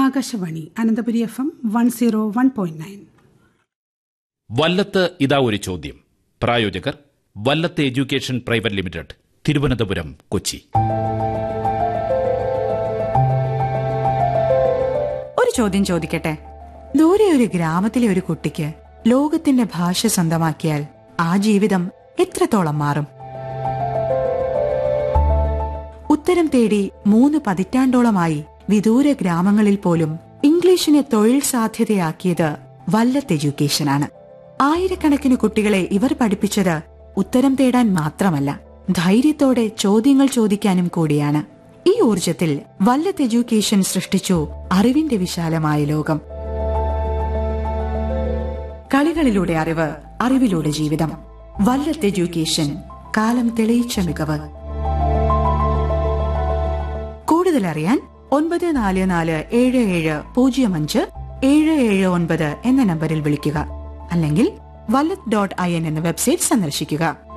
Akashvani Ananthapuri F M one zero one point nine Vallath ഇതാ ഒരു ചോദ്യം പ്രായോജകർ Vallath education private limited Thiruvananthapuram Kochi ഒരു ചോദ്യം ചോദിക്കട്ടെ ദൂരെ ഒരു ഗ്രാമത്തിലെ ഒരു കുട്ടിക്ക് ലോകത്തിന്റെ ഭാഷ സ്വന്തമാക്കിയാൽ ആ ജീവിതം എത്രത്തോളം മാറും ഉത്തരം തേടി മൂന്ന് പതിറ്റാണ്ടോളമായി വിദൂര ഗ്രാമങ്ങളിൽ പോലും ഇംഗ്ലീഷിനെ തൊഴിൽ സാധ്യതയാക്കിയത് വല്ലത്ത് എഡ്യൂക്കേഷനാണ് ആയിരക്കണക്കിന് കുട്ടികളെ ഇവർ പഠിപ്പിച്ചത് ഉത്തരം തേടാൻ മാത്രമല്ല ധൈര്യത്തോടെ ചോദ്യങ്ങൾ ചോദിക്കാനും കൂടിയാണ് ഈ ഊർജത്തിൽ വല്ലത്ത് എഡ്യൂക്കേഷൻ സൃഷ്ടിച്ചു അറിവിന്റെ വിശാലമായ ലോകം കളികളിലൂടെ അറിവ് അറിവിലൂടെ ജീവിതം വല്ലത്ത് എഡ്യൂക്കേഷൻ കാലം തെളിയിച്ച മികവ് കൂടുതൽ അറിയാൻ ഒൻപത് നാല് നാല് ഏഴ് ഏഴ് പൂജ്യം അഞ്ച് ഏഴ് ഏഴ് ഒൻപത് എന്ന നമ്പറിൽ വിളിക്കുക അല്ലെങ്കിൽ വല്ലത്ത് ഡോട്ട് ഐ എൻ എന്ന വെബ്സൈറ്റ് സന്ദർശിക്കുക